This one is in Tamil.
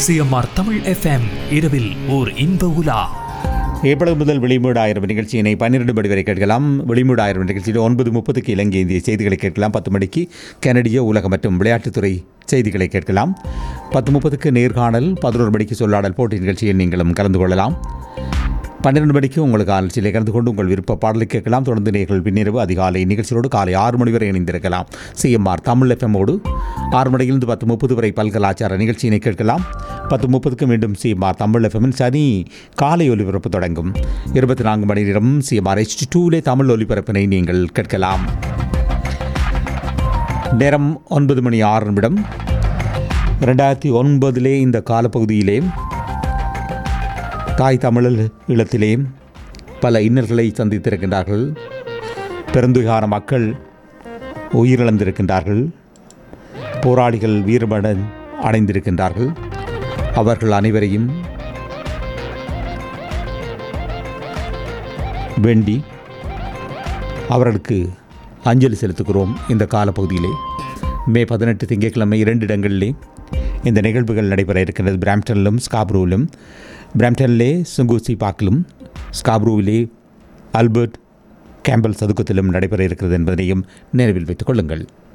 சிஎம்ஆர் தமிழ் எஃப்எம் இரவில் ஓர் இன்ப உலா ஏப்ரல் முதல் வெளிமூடு ஆயிரம் நிகழ்ச்சியினை பன்னிரண்டு மணி வரை கேட்கலாம் வெளிமூடு ஆயிரம் நிகழ்ச்சியில் ஒன்பது முப்பதுக்கு இலங்கை இந்திய செய்திகளை கேட்கலாம் பத்து மணிக்கு கனடிய உலக மற்றும் விளையாட்டுத்துறை செய்திகளை கேட்கலாம் பத்து முப்பதுக்கு நேர்காணல் பதினோரு மணிக்கு சொல்லாடல் போட்டி நிகழ்ச்சியில் நீங்களும் கலந்து கொள்ளலாம் பன்னிரண்டு மணிக்கு உங்களுக்கு ஆலோசனை கலந்து கொண்டு உங்கள் விருப்ப பாடலை கேட்கலாம் தொடர்ந்து நீங்கள் பின்னிரவு அதிகாலை நிகழ்ச்சியோடு காலை ஆறு மணி வரை இணைந்திருக்கலாம் சிஎம்ஆர் தமிழ் எஃப்எம்மோடு ஆறு மணியிலிருந்து பத்து முப்பது வரை பல்கலாச்சார நிகழ்ச்சியினை கேட்கலாம் பத்து முப்பதுக்கு மீண்டும் சிஎம்ஆர் தமிழ் எஃப்எம்மின் சனி காலை ஒலிபரப்பு தொடங்கும் இருபத்தி நான்கு மணி நேரம் சிஎம்ஆர் ஹெச் டூலே தமிழ் ஒலிபரப்பினை நீங்கள் கேட்கலாம் நேரம் ஒன்பது மணி ஆறு நிமிடம் ரெண்டாயிரத்தி ஒன்பதிலே இந்த காலப்பகுதியிலே தாய் தமிழர் ஈழத்திலே பல இன்னல்களை சந்தித்திருக்கின்றார்கள் பெருந்துகார மக்கள் உயிரிழந்திருக்கின்றார்கள் போராளிகள் வீரமட அடைந்திருக்கின்றார்கள் அவர்கள் அனைவரையும் வேண்டி அவர்களுக்கு அஞ்சலி செலுத்துகிறோம் இந்த காலப்பகுதியிலே மே பதினெட்டு திங்கட்கிழமை இரண்டு இடங்களிலே இந்த நிகழ்வுகள் நடைபெற இருக்கின்றது பிராம்டனிலும் ஸ்காப்ரூவிலும் பிராம்டனிலே சுங்கூசி பார்க்கிலும் ஸ்காப்ரூவிலே ஆல்பர்ட் கேம்பல் சதுக்கத்திலும் நடைபெற இருக்கிறது என்பதனையும் நினைவில் வைத்துக் கொள்ளுங்கள்